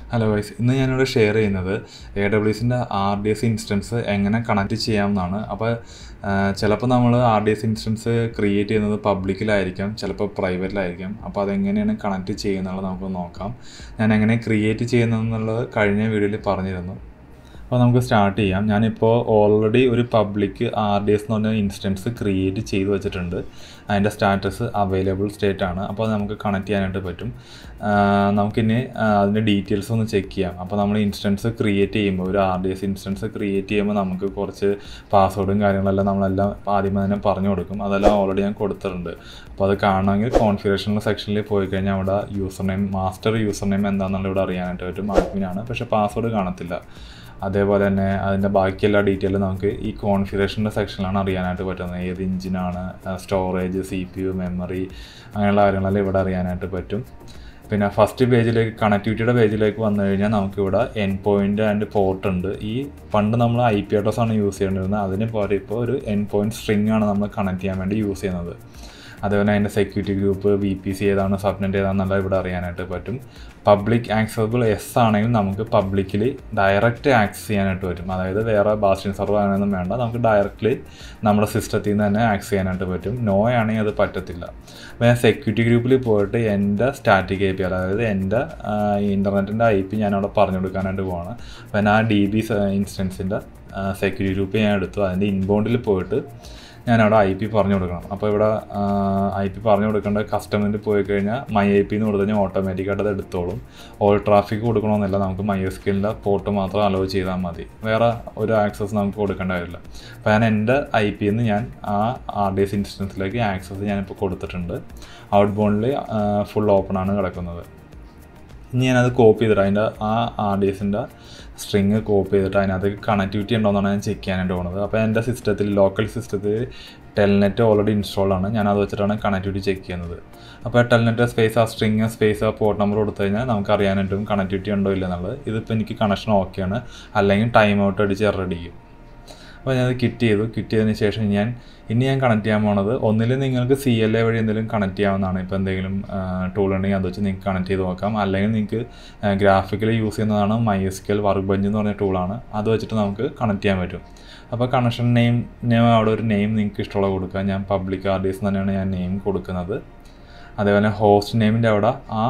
hello guys ഇന്ന് ഞാനിവിടെ share ചെയ്യുന്നത് എ ഡബ്ല്യു എസിൻ്റെ ആർ ഡി എസ് ഇൻസ്റ്റൻസ് എങ്ങനെ കണക്ട് ചെയ്യാമെന്നാണ് അപ്പോൾ ചിലപ്പോൾ നമ്മൾ R D S instance create ചെയ്യുന്നത് പബ്ലിക്കിലായിരിക്കാം ചിലപ്പോൾ പ്രൈവറ്റിലായിരിക്കാം അപ്പോൾ അതെങ്ങനെയാണ് കണക്ട് ചെയ്യുന്നുള്ളത് നമുക്ക് നോക്കാം ഞാൻ എങ്ങനെ ക്രിയേറ്റ് ചെയ്യുന്നതെന്നുള്ളത് കഴിഞ്ഞ വീഡിയോയിൽ പറഞ്ഞിരുന്നു അപ്പോൾ നമുക്ക് സ്റ്റാർട്ട് ചെയ്യാം ഞാനിപ്പോൾ ഓൾറെഡി ഒരു പബ്ലിക് ആർ ഡി എസ് എന്ന് പറഞ്ഞ ഇൻസ്റ്റൻസ് ക്രിയേറ്റ് ചെയ്ത് വെച്ചിട്ടുണ്ട് അതിൻ്റെ സ്റ്റാറ്റസ് അവൈലബിൾ സ്റ്റേറ്റ് ആണ് അപ്പോൾ അത് നമുക്ക് കണക്ട് ചെയ്യാനായിട്ട് പറ്റും ആഹ് നമുക്കിനി ആഹ് അതിൻ്റെ ഡീറ്റെയിൽസ് ഒന്ന് ചെക്ക് ചെയ്യാം അപ്പോൾ നമ്മൾ ഇൻസ്റ്റൻസ് ക്രിയേറ്റ് ചെയ്യുമ്പോൾ ഒരു R D S instance create ചെയ്യുമ്പോൾ നമുക്ക് കുറച്ച് പാസ്വേഡും കാര്യങ്ങളെല്ലാം നമ്മളെല്ലാം ആദ്യമേ തന്നെ പറഞ്ഞു കൊടുക്കും അതെല്ലാം ഓൾറെഡി ഞാൻ കൊടുത്തിട്ടുണ്ട് അപ്പോൾ അത് കാണണമെങ്കിൽ കോൺഫിഗറേഷൻ സെക്ഷനിൽ പോയി കഴിഞ്ഞാൽ അവിടെ user name master user name എന്താണെന്നുള്ള ഇവിടെ അറിയാനായിട്ട് പറ്റും അഡ്മിനാണ് പക്ഷേ പാസ്വേഡ് കാണത്തില്ല അതേപോലെ തന്നെ അതിൻ്റെ ബാക്കി എല്ലാ ഡീറ്റെയിലും നമുക്ക് ഈ കോൺഫിഗറേഷൻ്റെ സെക്ഷനിലാണ് അറിയാനായിട്ട് പറ്റുന്നത് ഏത് ഇഞ്ചിനാണ് storage C P U memory അങ്ങനെയുള്ള കാര്യങ്ങളെല്ലാം ഇവിടെ അറിയാനായിട്ട് പറ്റും പിന്നെ ഫസ്റ്റ് പേജിലേക്ക് കണക്ടിവിറ്റിയുടെ പേജിലേക്ക് വന്നു കഴിഞ്ഞാൽ നമുക്കിവിടെ എൻ പോയിൻ്റ് ആൻഡ് പോർട്ട് ഉണ്ട് ഈ പണ്ട് നമ്മൾ ഐ പി അഡ്രസ് ആണ് യൂസ് ചെയ്യേണ്ടിരുന്നത് അതിന് പകരം ഇപ്പോൾ ഒരു എൻ പോയിൻറ്റ് സ്ട്രിങ് ആണ് നമ്മൾ കണക്ട് ചെയ്യാൻ വേണ്ടി യൂസ് ചെയ്യുന്നത് അതേപോലെ അതിൻ്റെ security group B P C ഏതാണ് സബ്നെറ്റ് ഏതാണെന്നുള്ള ഇവിടെ അറിയാനായിട്ട് പറ്റും പബ്ലിക് ആക്സസിബിൾ എസ് ആണെങ്കിൽ നമുക്ക് പബ്ലിക്കിൽ ഡയറക്റ്റ് ആക്സസ് ചെയ്യാനായിട്ട് പറ്റും അതായത് വേറെ ബാസ്റ്റിൻ സെർവർ അങ്ങനെയൊന്നും വേണ്ട നമുക്ക് ഡയറക്റ്റ്ലി നമ്മുടെ സിസ്റ്റത്തിൽ നിന്ന് തന്നെ ആക്സസ് ചെയ്യാനായിട്ട് പറ്റും നോ ആണെങ്കിൽ അത് പറ്റത്തില്ല അപ്പോൾ ഞാൻ സെക്യൂരിറ്റി ഗ്രൂപ്പിൽ പോയിട്ട് എൻ്റെ സ്റ്റാറ്റിക് ഐ പി അതായത് എൻ്റെ ഇൻ്റർനെറ്റിൻ്റെ ഐ പി ഞാൻ അവിടെ പറഞ്ഞു കൊടുക്കാനായിട്ട് പോവാണ് അപ്പോൾ ഞാൻ ആ ഡി ബി ഇൻസ്റ്റൻസിൻ്റെ സെക്യൂരിറ്റി ഗ്രൂപ്പ് ഞാൻ എടുത്തു അതിൻ്റെ ഇൻബൗണ്ടിൽ പോയിട്ട് ഞാൻ അവിടെ ഐ പി പറഞ്ഞു കൊടുക്കണം അപ്പോൾ ഇവിടെ ഐ പി പറഞ്ഞു കൊടുക്കേണ്ട കസ്റ്റമറിൽ പോയി കഴിഞ്ഞാൽ മൈ ഐ പി എന്ന് കൊടുത്തു കഴിഞ്ഞാൽ ഓട്ടോമാറ്റിക്കായിട്ട് അത് എടുത്തോളും ഓൾ ട്രാഫിക് കൊടുക്കണമെന്നില്ല നമുക്ക് മൈ എസ് കെല്ലിൻ്റെ പോർട്ട് മാത്രം അലോ ചെയ്താൽ മതി വേറെ ഒരു ആക്സസ് നമുക്ക് കൊടുക്കേണ്ട കാര്യമില്ല അപ്പോൾ ഞാൻ എൻ്റെ ഐ പി എന്ന് ഞാൻ ആ ആർ ഡി എസ് ഇൻസ്റ്റൻസിലേക്ക് ആക്സസ് ഞാനിപ്പോൾ കൊടുത്തിട്ടുണ്ട് ഔട്ട് ബോണ്ടിൽ ഫുൾ ഓപ്പൺ ആണ് കിടക്കുന്നത് ഇനി ഞാനത് കോപ്പി ചെയ്തിട്ട് അതിൻ്റെ ആ ആർ ഡി എസിൻ്റെ സ്ട്രിങ് കോപ്പി ചെയ്തിട്ട് അതിനകത്ത് കണക്ടിവിറ്റി ഉണ്ടോയെന്നാണ് ഞാൻ ചെക്ക് ചെയ്യാനായിട്ട് പോകുന്നത് അപ്പോൾ എൻ്റെ സിസ്റ്റത്തിൽ ലോക്കൽ സിസ്റ്റത്തിൽ ടെൽനെറ്റ് ഓൾറെഡി ഇൻസ്റ്റാൾഡ് ആണ് ഞാൻ അത് വെച്ചിട്ടാണ് കണക്ടിവിറ്റി ചെക്ക് ചെയ്യുന്നത് അപ്പോൾ ടെൽനെറ്റ് സ്പേസ് ആ സ്ട്രിങ് സ്പേസ് ആ പോർട്ട് നമ്പർ കൊടുത്തു കഴിഞ്ഞാൽ നമുക്ക് അറിയാനായിട്ടും കണക്ടിവിറ്റി ഉണ്ടോ ഇല്ല എന്നുള്ളത് ഇതിപ്പോൾ എനിക്ക് കണക്ഷൻ ഓക്കെയാണ് അല്ലെങ്കിൽ ടൈം ഔട്ട് അടിച്ച് എറടിക്കും അപ്പോൾ ഞാനത് കിറ്റ് ചെയ്തു കിറ്റ് ചെയ്തതിന് ശേഷം ഞാൻ ഇനി ഞാൻ കണക്ട് ചെയ്യാൻ പോണത് ഒന്നിൽ നിങ്ങൾക്ക് സി എൽ എ വഴി എന്തെങ്കിലും കണക്ട് ചെയ്യാവുന്നതാണ് ഇപ്പോൾ എന്തെങ്കിലും ടൂൾ ഉണ്ടെങ്കിൽ അത് വെച്ച് നിങ്ങൾക്ക് കണക്ട് ചെയ്ത് നോക്കാം അല്ലെങ്കിൽ നിങ്ങൾക്ക് ഗ്രാഫിക്കലി യൂസ് ചെയ്യുന്നതാണ് MySQL workbench എന്ന് പറഞ്ഞ ടൂളാണ് അത് വെച്ചിട്ട് നമുക്ക് കണക്ട് ചെയ്യാൻ പറ്റും അപ്പോൾ കണക്ഷൻ നെയിം ഞാൻ അവിടെ ഒരു നെയിം നിങ്ങൾക്ക് ഇഷ്ടമുള്ള കൊടുക്കുക ഞാൻ പബ്ലിക് ആർഡിയസ് തന്നെയാണ് ഞാൻ നെയിം കൊടുക്കുന്നത് അതേപോലെ ഹോസ്റ്റ് നെയിമിൻ്റെ അവിടെ ആ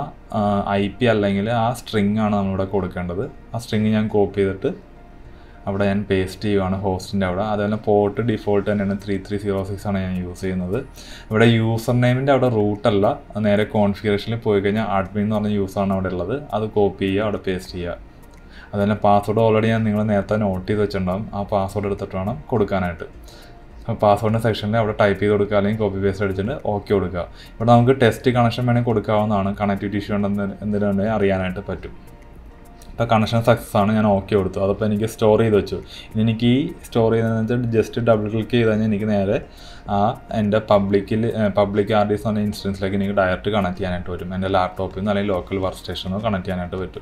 ഐ പി അല്ലെങ്കിൽ ആ സ്ട്രിങ് ആണ് നമ്മളിവിടെ കൊടുക്കേണ്ടത് ആ സ്ട്രിങ് ഞാൻ കോപ്പി ചെയ്തിട്ട് അവിടെ ഞാൻ പേസ്റ്റ് ചെയ്യുവാണ് ഹോസ്റ്റിൻ്റെ അവിടെ അതുപോലെ പോർട്ട് ഡിഫോൾട്ട് തന്നെയാണ് ത്രീ ത്രീ സീറോ സിക്സ് ആണ് ഞാൻ യൂസ് ചെയ്യുന്നത് ഇവിടെ യൂസർ നെയിമിൻ്റെ അവിടെ റൂട്ടല്ല നേരെ കോൺഫിഗറേഷനിൽ പോയി കഴിഞ്ഞാൽ അഡ്മിൻ എന്ന് പറഞ്ഞ യൂസറാണ് അവിടെ ഉള്ളത് അത് കോപ്പി ചെയ്യുക അവിടെ പേസ്റ്റ് ചെയ്യുക അതുപോലെ പാസ്വേഡ് ഓൾറെഡി ഞാൻ നിങ്ങൾ നേരത്തെ നോട്ട് ചെയ്ത് വെച്ചിട്ടുണ്ടാകും ആ പാസ്വേഡ് എടുത്തിട്ട് വേണം കൊടുക്കാനായിട്ട് അപ്പോൾ പാസ്വേഡിൻ്റെ സെക്ഷനിൽ അവിടെ ടൈപ്പ് ചെയ്ത് കൊടുക്കുക അല്ലെങ്കിൽ കോപ്പി പേസ്റ്റ് അടിച്ചിട്ട് ഓക്കെ കൊടുക്കുക ഇവിടെ നമുക്ക് ടെസ്റ്റ് കണക്ഷൻ വേണമെങ്കിൽ കൊടുക്കാവുന്നതാണ് കണക്ടിവിറ്റി ഇഷ്യൂ ഉണ്ടെന്ന് എന്തിനുണ്ടെങ്കിൽ അറിയാനായിട്ട് പറ്റും ഇപ്പോൾ കണക്ഷൻ സക്സസ് ആണ് ഞാൻ ഓക്കെ കൊടുത്തു അതപ്പോൾ എനിക്ക് സ്റ്റോർ ചെയ്ത് വെച്ചു ഇനി എനിക്ക് ഈ സ്റ്റോർ ചെയ്തതെന്ന് വെച്ചാൽ ജസ്റ്റ് ഡബിൾ ക്ലിക്ക് ചെയ്ത് കഴിഞ്ഞാൽ എനിക്ക് നേരെ ആ എൻ്റെ പബ്ലിക്കിൽ പബ്ലിക് ആർ ഡി എസ് എന്ന ഇൻസ്റ്റൻസിലേക്ക് എനിക്ക് ഡയറക്റ്റ് കണക്ട് ചെയ്യാനായിട്ട് പറ്റും എൻ്റെ ലാപ്ടോപ്പിൽ നിന്ന് അല്ലെങ്കിൽ ലോക്കൽ വർക്ക് സ്റ്റേഷനോ കണക്ട് ചെയ്യാനായിട്ട് പറ്റും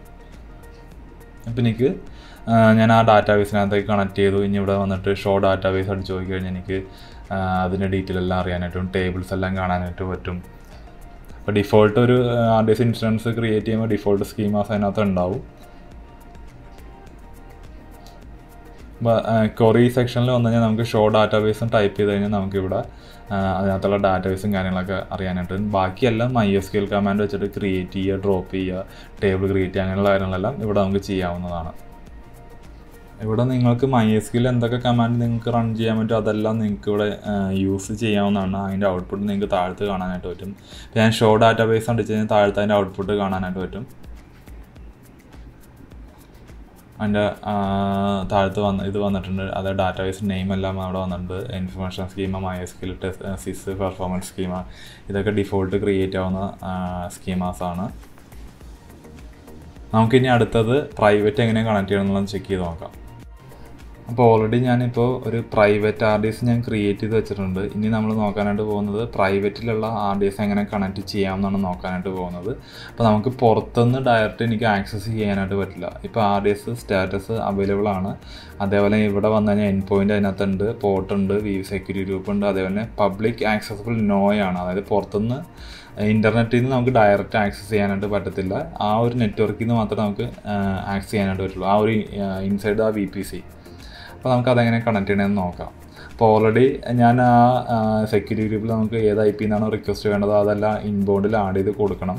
അപ്പോൾ എനിക്ക് ഞാൻ ആ ഡാറ്റാബേസിനകത്തേക്ക് കണക്ട് ചെയ്തു ഇനി ഇവിടെ വന്നിട്ട് ഷോ ഡാറ്റാബേസ് അടിച്ച് നോക്കി കഴിഞ്ഞാൽ എനിക്ക് അതിൻ്റെ ഡീറ്റെയിൽ എല്ലാം അറിയാനായിട്ടും ടേബിൾസ് എല്ലാം കാണാനായിട്ട് പറ്റും അപ്പോൾ ഡിഫോൾട്ട് ഒരു R D S instance create ചെയ്യുമ്പോൾ ഡിഫോൾട്ട് സ്കീമാസ് അതിനകത്ത് ഉണ്ടാവും കൊറി സെക്ഷനിൽ വന്നു കഴിഞ്ഞാൽ നമുക്ക് ഷോ ഡാറ്റാബേസും ടൈപ്പ് ചെയ്ത് കഴിഞ്ഞാൽ നമുക്കിവിടെ അതിനകത്തുള്ള ഡാറ്റാബേസും കാര്യങ്ങളൊക്കെ അറിയാനായിട്ട് ബാക്കിയെല്ലാം മൈ എസ് കെൽ കമാൻഡ് വെച്ചിട്ട് ക്രിയേറ്റ് ചെയ്യുക ഡ്രോപ്പ് ചെയ്യുക ടേബിൾ ക്രിയേറ്റ് ചെയ്യുക അങ്ങനെയുള്ള കാര്യങ്ങളെല്ലാം ഇവിടെ നമുക്ക് ചെയ്യാവുന്നതാണ് ഇവിടെ നിങ്ങൾക്ക് മൈ എസ് കെയിൽ എന്തൊക്കെ കമാൻഡ് നിങ്ങൾക്ക് റൺ ചെയ്യാൻ പറ്റും അതെല്ലാം നിങ്ങൾക്ക് ഇവിടെ യൂസ് ചെയ്യാവുന്നതാണ് അതിൻ്റെ ഔട്ട്പുട്ട് നിങ്ങൾക്ക് താഴത്ത് കാണാനായിട്ട് പറ്റും ഞാൻ ഷോ ഡാറ്റാബേസ് അടിച്ച് കഴിഞ്ഞാൽ താഴത്ത് അതിൻ്റെ ഔട്ട്പുട്ട് കാണാനായിട്ട് പറ്റും അതിൻ്റെ താഴത്ത് വന്ന് ഇത് വന്നിട്ടുണ്ട് അത് ഡാറ്റാബേസ് നെയിം എല്ലാം അവിടെ വന്നിട്ടുണ്ട് information schema MySQL test sys performance schema ഇതൊക്കെ ഡിഫോൾട്ട് ക്രിയേറ്റ് ആവുന്ന സ്കീമാസ് ആണ് നമുക്കിനി അടുത്തത് പ്രൈവറ്റ് എങ്ങനെ കണക്ട് ചെയ്യണം എന്നുള്ളത് ചെക്ക് ചെയ്ത് നോക്കാം അപ്പോൾ ഓൾറെഡി ഞാനിപ്പോൾ ഒരു പ്രൈവറ്റ് ആർ ഡി എസ് ഞാൻ ക്രിയേറ്റ് ചെയ്ത് വെച്ചിട്ടുണ്ട് ഇനി നമ്മൾ നോക്കാനായിട്ട് പോകുന്നത് പ്രൈവറ്റിലുള്ള ആർ ഡി എസ് എങ്ങനെ കണക്ട് ചെയ്യാമെന്നാണ് നോക്കാനായിട്ട് പോകുന്നത് അപ്പോൾ നമുക്ക് പുറത്തുനിന്ന് ഡയറക്റ്റ് എനിക്ക് ആക്സസ് ചെയ്യാനായിട്ട് പറ്റില്ല ഇപ്പോൾ R D S status available ആണ് അതേപോലെ ഇവിടെ വന്നു കഴിഞ്ഞാൽ എൻ പോയിൻ്റ് അതിനകത്തുണ്ട് പോർട്ട് ഉണ്ട് വി സെക്യൂരിറ്റി ഗ്രൂപ്പ് ഉണ്ട് അതേപോലെ പബ്ലിക് ആക്സസിബിൾ നോയാണ് അതായത് പുറത്തുനിന്ന് ഇൻ്റർനെറ്റിൽ നിന്ന് നമുക്ക് ഡയറക്റ്റ് ആക്സസ് ചെയ്യാനായിട്ട് പറ്റത്തില്ല ആ ഒരു നെറ്റ്വർക്കിൽ നിന്ന് മാത്രമേ നമുക്ക് ആക്സസ് ചെയ്യാനായിട്ട് പറ്റുള്ളൂ ആ ഒരു ഇൻസൈഡ് ആ വി പി സി അപ്പോൾ നമുക്ക് അതെങ്ങനെ കണക്ട് ചെയ്യണമെന്ന് നോക്കാം അപ്പോൾ ഓൾറെഡി ഞാൻ ആ സെക്യൂരിറ്റി ഗ്രൂപ്പിൽ നമുക്ക് ഏത് ഐ പി നിന്നാണോ റിക്വസ്റ്റ് വേണ്ടത് അതെല്ലാം ഇൻബൗണ്ടിൽ ആഡ് ചെയ്ത് കൊടുക്കണം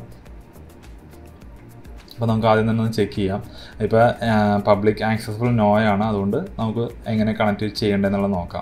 അപ്പോൾ നമുക്ക് ആദ്യം തന്നെ ഒന്ന് ചെക്ക് ചെയ്യാം ഇപ്പോൾ പബ്ലിക് ആക്സസിബിൾ നോയാണ് അതുകൊണ്ട് നമുക്ക് എങ്ങനെ കണക്ട് ചെയ്യേണ്ടതെന്നുള്ളത് നോക്കാം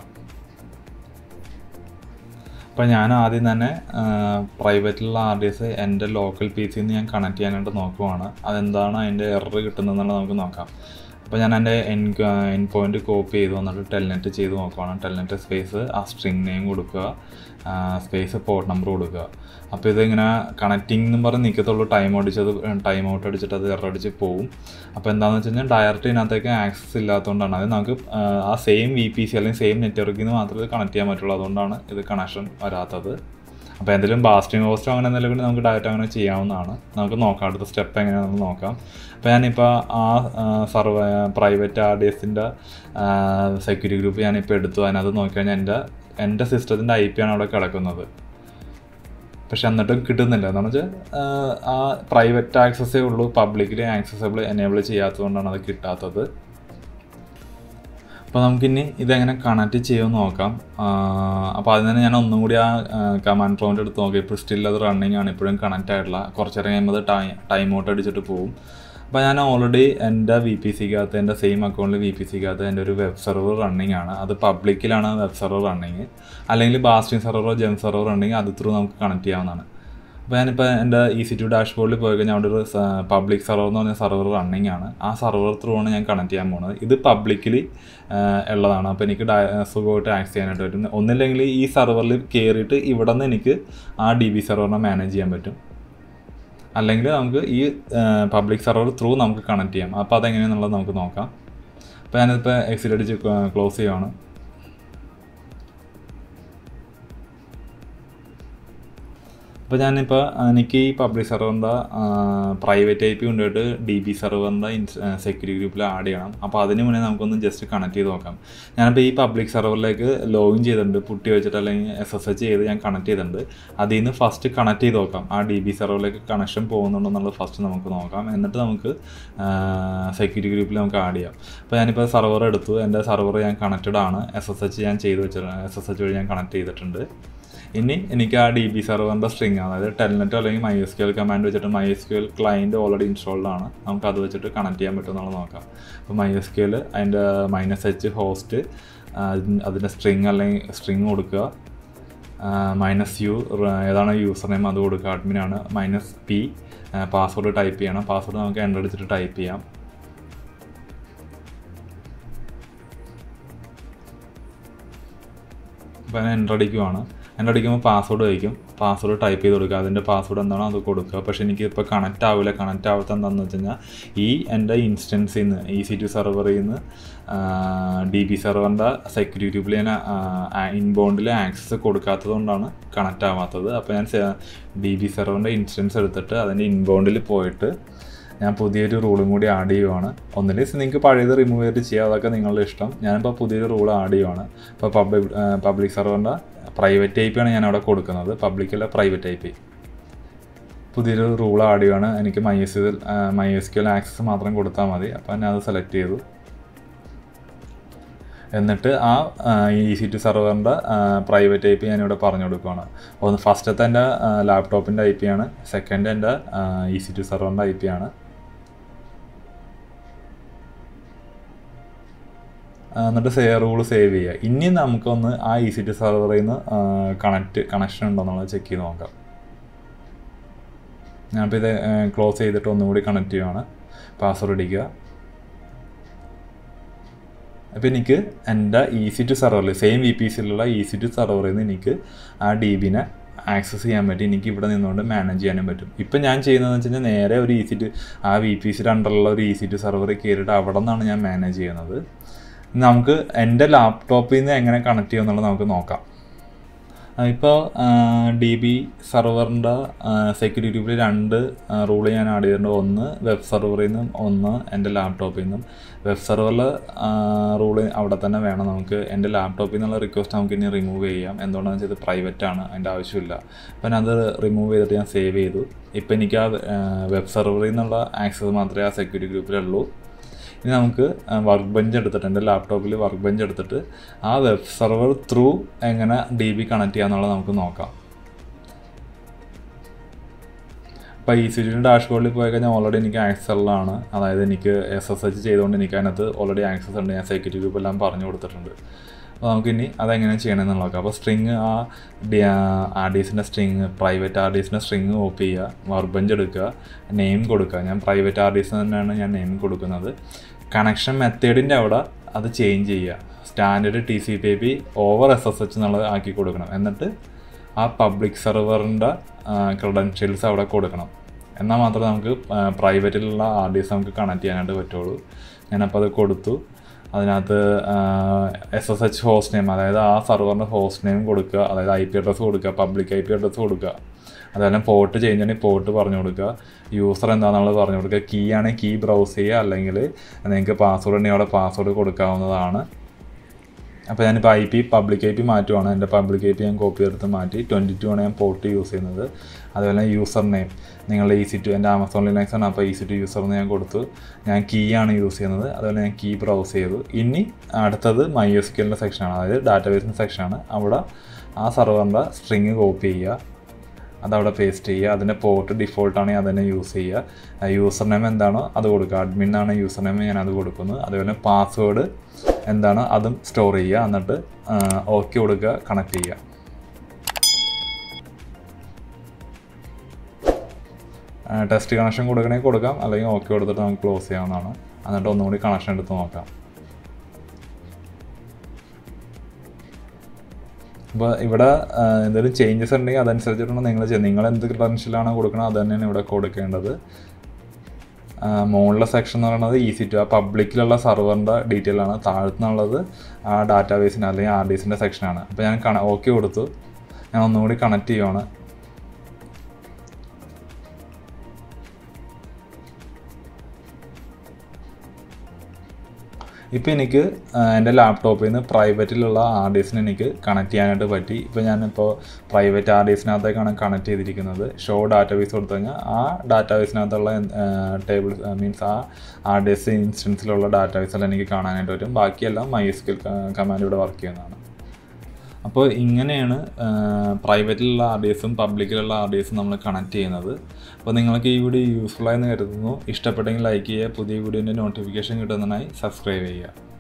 അപ്പോൾ ഞാൻ ആദ്യം തന്നെ പ്രൈവറ്റിലുള്ള ആർ ഡി എസ് എൻ്റെ ലോക്കൽ പി സിയിൽ നിന്ന് ഞാൻ കണക്ട് ചെയ്യാനായിട്ട് നോക്കുവാണ് അതെന്താണ് അതിൻ്റെ എറർ കിട്ടുന്നതെന്നുള്ളത് നമുക്ക് നോക്കാം അപ്പോൾ ഞാൻ എൻ്റെ എൻ എൻ പോയിൻ്റ് കോപ്പി ചെയ്ത് വന്നിട്ട് ടെൽനെറ്റ് ചെയ്ത് നോക്കുവാണ് ടെൽനെറ്റ് സ്പേസ് ആ സ്ട്രിങ് നെയിം കൊടുക്കുക സ്പേസ് പോർട്ട് നമ്പർ കൊടുക്കുക അപ്പോൾ ഇതിങ്ങനെ കണക്റ്റിംഗ് എന്ന് പറഞ്ഞ് നിൽക്കത്തുള്ളൂ ടൈം അടിച്ചത് ടൈം ഔട്ട് അടിച്ചിട്ട് അത് എറർ അടിച്ച് പോവും അപ്പോൾ എന്താണെന്ന് വെച്ച് കഴിഞ്ഞാൽ ഡയറക്റ്റ് ഇതിനകത്തേക്ക് ആക്സസ് ഇല്ലാത്തതുകൊണ്ടാണ് അത് നമുക്ക് ആ സെയിം വി പി സി അല്ലെങ്കിൽ സെയിം നെറ്റ്വർക്കിൽ നിന്ന് മാത്രമേ കണക്ട് ചെയ്യാൻ പറ്റുള്ളൂ അതുകൊണ്ടാണ് ഇത് കണക്ഷൻ വരാത്തത് അപ്പോൾ എന്തെങ്കിലും ബാസ്റ്റിംഗ് ഹോസ്റ്റോ അങ്ങനെ എന്തെങ്കിലും കൂടി നമുക്ക് ഡയറക്റ്റ് അങ്ങനെ ചെയ്യാവുന്നതാണ് നമുക്ക് നോക്കാം അടുത്ത സ്റ്റെപ്പ് എങ്ങനെയാണെന്ന് നോക്കാം അപ്പോൾ ഞാനിപ്പോൾ ആ സർവ പ്രൈവറ്റ് ആർ ഡി എസിൻ്റെ സെക്യൂരിറ്റി ഗ്രൂപ്പ് ഞാനിപ്പോൾ എടുത്തു അതിനകത്ത് നോക്കിക്കഴിഞ്ഞാൽ എൻ്റെ എൻ്റെ സിസ്റ്റത്തിൻ്റെ ഐ പി ആണ് അവിടെ കിടക്കുന്നത് പക്ഷെ എന്നിട്ടും കിട്ടുന്നില്ല എന്ന് വെച്ചാൽ ആ പ്രൈവറ്റ് ആക്സസേ ഉള്ളൂ പബ്ലിക്കലി ആക്സസബിൾ എനേബിൾ ചെയ്യാത്തതുകൊണ്ടാണ് അത് കിട്ടാത്തത് അപ്പോൾ നമുക്കിനി ഇതെങ്ങനെ കണക്ട് ചെയ്യുമെന്ന് നോക്കാം അപ്പോൾ അതിന് തന്നെ ഞാൻ ഒന്നും കൂടി ആ കമാൻഡ് പ്രോമിൻ്റെ എടുത്ത് നോക്കി ഇപ്പോൾ സ്റ്റിൽ അത് റണ്ണിങ് ആണ് ഇപ്പോഴും കണക്റ്റ് ആയിട്ടില്ല കുറച്ച് നേരം കഴിയുമ്പോൾ ടൈം ടൈം ഔട്ട് അടിച്ചിട്ട് പോകും അപ്പോൾ ഞാൻ ഓൾറെഡി എൻ്റെ വി പി സിക്കകത്ത് എൻ്റെ സെയിം അക്കൗണ്ടിൽ വി പി സിക്കകത്ത് എൻ്റെ ഒരു വെബ് സെർവർ റണ്ണിങ് ആണ് അത് പബ്ലിക്കിലാണ് വെബ് സെർവർ റണ്ണിങ് അല്ലെങ്കിൽ ബാസ്റ്റിംഗ് സെർവറോ ജെം സെർവർ റണ്ണിങ് അത് ത്രൂ നമുക്ക് കണക്ട് ചെയ്യാവുന്നതാണ് അപ്പോൾ ഞാനിപ്പോൾ എൻ്റെ ഇ സി ടു ഡാഷ്ബോർഡിൽ പോയി കഴിഞ്ഞാൽ അവിടെ ഒരു പബ്ലിക് സെർവർ എന്ന് പറഞ്ഞ സെർവർ റണ്ണിങ് ആണ് ആ സെർവർ ത്രൂ ആണ് ഞാൻ കണക്ട് ചെയ്യാൻ പോകുന്നത് ഇത് പബ്ലിക്കലി ഉള്ളതാണ് അപ്പോൾ എനിക്ക് സുഖമായിട്ട് ആക്സസ് ചെയ്യാനായിട്ട് പറ്റും ഒന്നില്ലെങ്കിൽ ഈ സെർവറിൽ കയറിയിട്ട് ഇവിടെ നിന്ന് എനിക്ക് ആ ഡി ബി സെർവറിനെ മാനേജ് ചെയ്യാൻ പറ്റും അല്ലെങ്കിൽ നമുക്ക് ഈ പബ്ലിക് സെർവർ ത്രൂ നമുക്ക് കണക്ട് ചെയ്യാം അപ്പോൾ അതെങ്ങനെയാണെന്നുള്ളത് നമുക്ക് നോക്കാം അപ്പോൾ ഞാനിപ്പോൾ എക്സിറ്റ് അടിച്ച് ക്ലോസ് ചെയ്യുവാണ് അപ്പോൾ ഞാനിപ്പോൾ എനിക്ക് ഈ പബ്ലിക് സെർവറിൻ്റെ പ്രൈവറ്റ് ഐ പി കൊണ്ടുപോയിട്ട് ഡി ബി സെർവറിൻ്റെ സെക്യൂരിറ്റി ഗ്രൂപ്പിൽ ആഡ് ചെയ്യണം അപ്പോൾ അതിന് മുന്നേ നമുക്കൊന്ന് ജസ്റ്റ് കണക്ട് ചെയ്ത് നോക്കാം ഞാനിപ്പോൾ ഈ പബ്ലിക് സെർവറിലേക്ക് ലോഗിൻ ചെയ്തിട്ടുണ്ട് പുട്ടി വെച്ചിട്ട് അല്ലെങ്കിൽ എസ് എസ് എച്ച് ചെയ്ത് ഞാൻ കണക്ട് ചെയ്തിട്ടുണ്ട് അതിൽ നിന്ന് ഫസ്റ്റ് കണക്ട് ചെയ്ത് നോക്കാം ആ ഡി ബി സെർവറിലേക്ക് കണക്ഷൻ പോകുന്നുണ്ടോ എന്നുള്ളത് ഫസ്റ്റ് നമുക്ക് നോക്കാം എന്നിട്ട് നമുക്ക് സെക്യൂരിറ്റി ഗ്രൂപ്പിൽ നമുക്ക് ആഡ് ചെയ്യാം അപ്പോൾ ഞാനിപ്പോൾ സെർവർ എടുത്തു എൻ്റെ സെർവർ ഞാൻ കണക്റ്റഡ് ആണ് എസ് എസ് എച്ച് ഞാൻ ചെയ്ത് വെച്ചിട്ടുണ്ട് എസ് എസ് എച്ച് വഴി ഞാൻ കണക്ട് ചെയ്തിട്ടുണ്ട് ഇനി എനിക്ക് ആ ഡി ബി സെർവറിൻ്റെ സ്ട്രിങ് അതായത് ടെൽനെറ്റോ അല്ലെങ്കിൽ MySQL command വെച്ചിട്ട് MySQL client already installed ആണ് നമുക്ക് അത് വെച്ചിട്ട് കണക്ട് ചെയ്യാൻ പറ്റുമെന്നുള്ളത് നോക്കാം അപ്പോൾ മൈ എസ് ക്യു എൽ അതിൻ്റെ മൈനസ് എച്ച് ഹോസ്റ്റ് അതിൻ്റെ സ്ട്രിങ് അല്ലെങ്കിൽ സ്ട്രിങ് കൊടുക്കുക മൈനസ് യു ഏതാണ് യൂസർ നെയിം അത് കൊടുക്കുക അഡ്മിനാണ് മൈനസ് പി പാസ്വേഡ് ടൈപ്പ് ചെയ്യണം പാസ്വേഡ് നമുക്ക് എൻ്റർ അടിച്ചിട്ട് ടൈപ്പ് ചെയ്യാം അപ്പോൾ ഞാൻ എൻ്റർ അടിക്കുവാണ് എൻ്റർ അടിക്കുമ്പോൾ പാസ്വേഡ് ചോദിക്കും പാസ്വേഡ് ടൈപ്പ് ചെയ്ത് കൊടുക്കുക അതിൻ്റെ പാസ്വേഡ് എന്താണോ അത് കൊടുക്കുക പക്ഷേ എനിക്ക് ഇപ്പോൾ കണക്റ്റ് ആവില്ല കണക്റ്റ് ആവാത്ത എന്താണെന്ന് വെച്ച് കഴിഞ്ഞാൽ ഈ എൻ്റെ ഇൻസ്റ്റൻസിൽ നിന്ന് ഇ സി ടു സെർവറിൽ നിന്ന് ഡി ബി സെർവറിൻ്റെ സെക്യൂരിറ്റി ഗ്രൂപ്പിൽ ഞാൻ ഇൻബൗണ്ടിൽ ആക്സസ് കൊടുക്കാത്തത് കൊണ്ടാണ് കണക്റ്റ് ആവാത്തത് അപ്പോൾ ഞാൻ ഡി ബി സെർവറിൻ്റെ ഇൻസ്റ്റൻസ് എടുത്തിട്ട് അതിൻ്റെ ഇൻബൗണ്ടിൽ പോയിട്ട് ഞാൻ പുതിയൊരു റൂളും കൂടി ആഡ് ചെയ്യുവാണ് ഒന്നിൽ നിങ്ങൾക്ക് പഴയത് റിമൂവ് ചെയ്തിട്ട് ചെയ്യാം അതൊക്കെ നിങ്ങളുടെ ഇഷ്ടം ഞാനിപ്പോൾ പുതിയൊരു റൂൾ ആഡ് ചെയ്യുവാണ് ഇപ്പോൾ പബ്ലിക് പബ്ലിക് സെർവറിൻ്റെ പ്രൈവറ്റ് ഐ പി ആണ് ഞാൻ അവിടെ കൊടുക്കുന്നത് പബ്ലിക്കല്ല പ്രൈവറ്റ് ഐ പി പുതിയൊരു റൂൾ ആഡ് ചെയ്യുവാണ് എനിക്ക് my S MySQL access മാത്രം കൊടുത്താൽ മതി അപ്പോൾ ഞാൻ അത് സെലക്ട് ചെയ്തു എന്നിട്ട് ആ ഇ സി ടു സെർവറിൻ്റെ പ്രൈവറ്റ് ഐ പി ഞാനിവിടെ പറഞ്ഞു കൊടുക്കുകയാണ് ഒന്ന് ഫസ്റ്റത്തെ എൻ്റെ ലാപ്ടോപ്പിൻ്റെ ഐ പി ആണ് സെക്കൻഡ് എൻ്റെ ഇ സി ടു സെർവറിൻ്റെ ഐ പി ആണ് എന്നിട്ട് സേ റൂൾ സേവ് ചെയ്യുക ഇനി നമുക്കൊന്ന് ആ ഇ സി ടി സെർവറിൽ നിന്ന് കണക്റ്റ് കണക്ഷൻ ഉണ്ടോ എന്നുള്ളത് ചെക്ക് ചെയ്ത് നോക്കാം ഞാനിപ്പോൾ ഇത് ക്ലോസ് ചെയ്തിട്ട് ഒന്നുകൂടി കണക്ട് ചെയ്യുവാണ് പാസ്വേഡ് അടിക്കുക അപ്പോൾ എനിക്ക് എൻ്റെ ഇ സി ടു സെർവറിൽ സെയിം വി പി സിയിലുള്ള ഇ സി ടു സെർവറിൽ നിന്ന് എനിക്ക് ആ ഡി ബിനെ ആക്സസ് ചെയ്യാൻ പറ്റും എനിക്ക് ഇവിടെ നിന്നുകൊണ്ട് മാനേജ് ചെയ്യാനും പറ്റും ഇപ്പം ഞാൻ ചെയ്യുന്നതെന്ന് വെച്ച് കഴിഞ്ഞാൽ നേരെ ഒരു ഇ സി ടു ആ വി പി സിയുടെ അണ്ടറിലുള്ള ഒരു ഇ സി ടു സെർവറിൽ കയറിയിട്ട് അവിടെ നിന്നാണ് ഞാൻ മാനേജ് ചെയ്യുന്നത് നമുക്ക് എൻ്റെ ലാപ്ടോപ്പിൽ നിന്ന് എങ്ങനെ കണക്ട് ചെയ്യുമെന്നുള്ളത് നമുക്ക് നോക്കാം ഇപ്പോൾ ഡി ബി സെർവറിൻ്റെ സെക്യൂരിറ്റി ഗ്രൂപ്പിൽ രണ്ട് റൂൾ ഞാൻ ആഡ് ചെയ്തിട്ടുണ്ട് ഒന്ന് വെബ് സെർവറിൽ നിന്നും ഒന്ന് എൻ്റെ ലാപ്ടോപ്പിൽ നിന്നും വെബ് സെർവറിൽ റൂൾ അവിടെ തന്നെ വേണം നമുക്ക് എൻ്റെ ലാപ്ടോപ്പിൽ നിന്നുള്ള റിക്വസ്റ്റ് നമുക്ക് ഇനി റിമൂവ് ചെയ്യാം എന്തുകൊണ്ടാണെന്ന് വെച്ചാൽ ഇത് പ്രൈവറ്റ് ആണ് അതിൻ്റെ ആവശ്യമില്ല അപ്പം ഞാൻ അത് റിമൂവ് ചെയ്തിട്ട് ഞാൻ സേവ് ചെയ്തു ഇപ്പം എനിക്ക് ആ വെബ് സെർവറിൽ നിന്നുള്ള ആക്സസ് മാത്രമേ ആ സെക്യൂരിറ്റി ഗ്രൂപ്പിലുള്ളൂ ഇനി നമുക്ക് വർക്ക് ബെഞ്ച് എടുത്തിട്ട് എൻ്റെ ലാപ്ടോപ്പിൽ വർക്ക് ബെഞ്ച് എടുത്തിട്ട് ആ വെബ് സെർവർ ത്രൂ എങ്ങനെ ഡി ബി കണക്ട് ചെയ്യാന്നുള്ളത് നമുക്ക് നോക്കാം അപ്പോൾ ഈ സിറ്റിൻ്റെ ഡാഷ്ബോർഡിൽ പോയി കഴിഞ്ഞാൽ ഓൾറെഡി എനിക്ക് ആക്സസ് ഉള്ളതാണ് അതായത് എനിക്ക് എസ് എസ് എച്ച് ചെയ്തുകൊണ്ട് എനിക്ക് അതിനകത്ത് ഓൾറെഡി ആക്സസ് ഉണ്ട് ഞാൻ സെക്യൂരിറ്റി ഗ്രൂപ്പ് എല്ലാം പറഞ്ഞു കൊടുത്തിട്ടുണ്ട് അപ്പോൾ നമുക്കിനി അതെങ്ങനെ ചെയ്യണമെന്ന് നോക്കാം അപ്പോൾ സ്ട്രിങ് ആ ഡി ആർ ഡി എസിൻ്റെ സ്ട്രിങ് പ്രൈവറ്റ് ആർ ഡി എസിൻ്റെ സ്ട്രിങ് ഓപ്പ് ചെയ്യുക വർക്ക് ബെഞ്ച് എടുക്കുക നെയിം കൊടുക്കുക ഞാൻ പ്രൈവറ്റ് ആർ ഡി എസ് തന്നെയാണ് ഞാൻ നെയിം കൊടുക്കുന്നത് കണക്ഷൻ മെത്തേഡിൻ്റെ അവിടെ അത് ചേഞ്ച് ചെയ്യുക standard T C P P over S S H എന്നുള്ളത് ആക്കി കൊടുക്കണം എന്നിട്ട് ആ പബ്ലിക് സെർവറിൻ്റെ ക്രെഡൻഷ്യൽസ് അവിടെ കൊടുക്കണം എന്നാൽ മാത്രമേ നമുക്ക് പ്രൈവറ്റിലുള്ള ആർ ഡി എസ് നമുക്ക് കണക്ട് ചെയ്യാനായിട്ട് പറ്റുള്ളൂ ഞാനപ്പോൾ അത് കൊടുത്തു അതിനകത്ത് S S H host name അതായത് ആ സെർവറിൻ്റെ ഹോസ്റ്റ് നെയിം കൊടുക്കുക അതായത് ഐ പി അഡ്രസ്സ് കൊടുക്കുക പബ്ലിക് ഐ പി അഡ്രസ്സ് കൊടുക്കുക അതുപോലെ പോർട്ട് ചേഞ്ച് ചെയ്യണമെങ്കിൽ പോർട്ട് പറഞ്ഞു കൊടുക്കുക യൂസർ എന്താണെന്നുള്ളത് പറഞ്ഞു കൊടുക്കുക കീ ആണെങ്കിൽ കീ ബ്രൗസ് ചെയ്യുക അല്ലെങ്കിൽ നിങ്ങൾക്ക് പാസ്വേഡ് ഉണ്ടെങ്കിൽ അവിടെ പാസ്വേഡ് കൊടുക്കാവുന്നതാണ് അപ്പോൾ ഞാനിപ്പോൾ I P public I P മാറ്റുവാണ് എൻ്റെ പബ്ലിക് ഐ പി ഞാൻ കോപ്പി എടുത്ത് മാറ്റി ട്വൻറ്റി ടു ആണ് ഞാൻ പോർട്ട് യൂസ് ചെയ്യുന്നത് അതുപോലെ യൂസർ നെയിം നിങ്ങളുടെ ഈസി ടു എൻ്റെ ആമസോൺ ലിനക്സ് ആണ് അപ്പോൾ ഈസി ടു യൂസർ എന്ന് ഞാൻ കൊടുത്തു ഞാൻ കീ ആണ് യൂസ് ചെയ്യുന്നത് അതുപോലെ ഞാൻ കീ ബ്രൗസ് ചെയ്തു ഇനി അടുത്തത് മൈ എസ് ക്യൂലിൻ്റെ സെക്ഷനാണ് അതായത് ഡാറ്റാബേസിൻ്റെ സെക്ഷനാണ് അവിടെ ആ സെർവറിൻ്റെ സ്ട്രിങ് കോപ്പി ചെയ്യുക അതവിടെ പേസ്റ്റ് ചെയ്യുക അതിൻ്റെ പോർട്ട് ഡിഫോൾട്ട് ആണെങ്കിൽ അത് തന്നെ യൂസ് ചെയ്യുക യൂസർ നെയിം എന്താണോ അത് കൊടുക്കുക അഡ്മിൻ ആണ് യൂസർ നെയിം ഞാൻ അത് കൊടുക്കുന്നു അതുപോലെ പാസ്വേഡ് എന്താണ് അതും സ്റ്റോർ ചെയ്യുക എന്നിട്ട് ഓക്കെ കൊടുക്കുക കണക്ട് ചെയ്യുക ടെസ്റ്റ് കണക്ഷൻ കൊടുക്കണമെങ്കിൽ കൊടുക്കാം അല്ലെങ്കിൽ ഓക്കെ കൊടുത്തിട്ട് നമുക്ക് ക്ലോസ് ചെയ്യാവുന്നതാണ് എന്നിട്ട് ഒന്നുകൂടി കണക്ഷൻ എടുത്ത് നോക്കാം അപ്പോൾ ഇവിടെ എന്തെങ്കിലും ചേഞ്ചസ് ഉണ്ടെങ്കിൽ അതനുസരിച്ചിട്ടാണ് നിങ്ങൾ ചെയ്യുന്നത് നിങ്ങൾ എന്ത് ക്രെഡൻഷ്യലാണ് കൊടുക്കണം അത് തന്നെയാണ് ഇവിടെ കൊടുക്കേണ്ടത് മുകളിലെ സെക്ഷൻ എന്ന് പറയുന്നത് ഈസി ടു ആ പബ്ലിക്കിലുള്ള സെർവറിൻ്റെ ഡീറ്റെയിൽ ആണ് താഴ്ത്തുന്നുള്ളത് ആ ഡാറ്റാബേസിൻ്റെ അല്ലെങ്കിൽ ആർ ഡി എസിൻ്റെ സെക്ഷനാണ് അപ്പോൾ ഞാൻ കണ ഓക്കെ കൊടുത്തു ഞാൻ ഒന്നുകൂടി കണക്ട് ചെയ്യുവാണ് ഇപ്പോൾ എനിക്ക് എൻ്റെ ലാപ്ടോപ്പിൽ നിന്ന് പ്രൈവറ്റിലുള്ള ആർ ഡി എസിന് എനിക്ക് കണക്ട് ചെയ്യാനായിട്ട് പറ്റി ഇപ്പോൾ ഞാനിപ്പോൾ പ്രൈവറ്റ് ആർ ഡി എസിനകത്തേക്കാണ് കണക്ട് ചെയ്തിരിക്കുന്നത് ഷോ ഡാറ്റാബേസ് കൊടുത്തു കഴിഞ്ഞാൽ ആ ഡാറ്റാബേസിനകത്തുള്ള ടേബിൾ മീൻസ് ആ ആർ ഡി എസ് ഇൻസ്റ്റൻസിലുള്ള ഡാറ്റാബേസെല്ലാം എനിക്ക് കാണാനായിട്ട് പറ്റും ബാക്കിയെല്ലാം മൈ എസ് ക്യൽ കമാൻഡ് ഇവിടെ വർക്ക് ചെയ്യുന്നതാണ് അപ്പോൾ ഇങ്ങനെയാണ് പ്രൈവറ്റിലുള്ള ആർ ഡി എസും പബ്ലിക്കിലുള്ള ആർ ഡി എസും നമ്മൾ കണക്ട് ചെയ്യുന്നത് അപ്പോൾ നിങ്ങൾക്ക് ഈ വീഡിയോ യൂസ്ഫുൾ ആയെന്ന് കരുതുന്നു ഇഷ്ടപ്പെട്ടെങ്കിൽ ലൈക്ക് ചെയ്യുക പുതിയ വീഡിയോൻ്റെ നോട്ടിഫിക്കേഷൻ കിട്ടുന്നതിനായി സബ്സ്ക്രൈബ് ചെയ്യുക